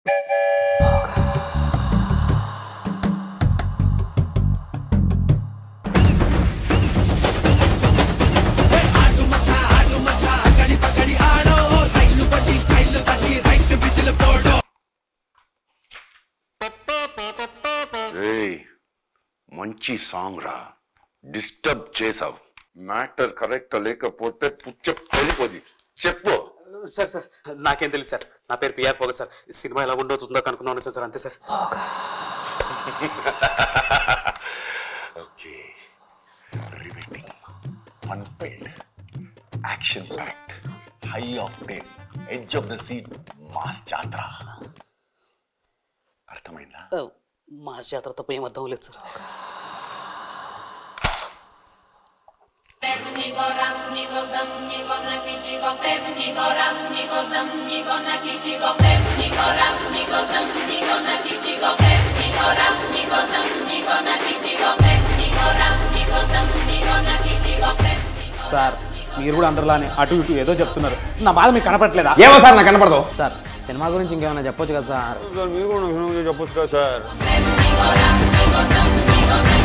ఏయ్ మంచి సాంగ్ రా డిస్టర్బ్ చేసావు మ్యాటర్ కరెక్ట్ లేకపోతే పుచ్చ వెళ్ళిపోది చెప్పు సార్ సార్ నాకేం తెలియదు సార్ నా పేరు పిఆర్ పోగ సార్ ఈ సినిమా ఎలా ఉండవుతుందో కనుక్కున్నాను వచ్చాను సార్ అంతే sir okay riveting fun filled action packed high octane edge of the seat mass జాత్ర అర్థమైందా మా జాతర తప్ప ఏం అర్థం లేదు sir Pewnigo ram, nigo zam, nigo na kichigo, pewnigo ram, nigo zam, nigo na kichigo, pewnigo ram, nigo zam, nigo na kichigo, pewnigo ram, nigo zam, nigo na kichigo, pewnigo ram, nigo zam, nigo na kichigo, pewnigo sir మీరు కూడా అందరిలానే అటు ఇటు ఏదో చెప్తున్నారు నా బాధ మీకు కనపట్లేదా ఏమో సార్ నాకు కనపడదు సార్ సినిమా గురించి ఇంకేమైనా చెప్పొచ్చు కదా సార్ మీరు కూడా చెప్పొచ్చు కదా sir ram, nigo zam, nigo na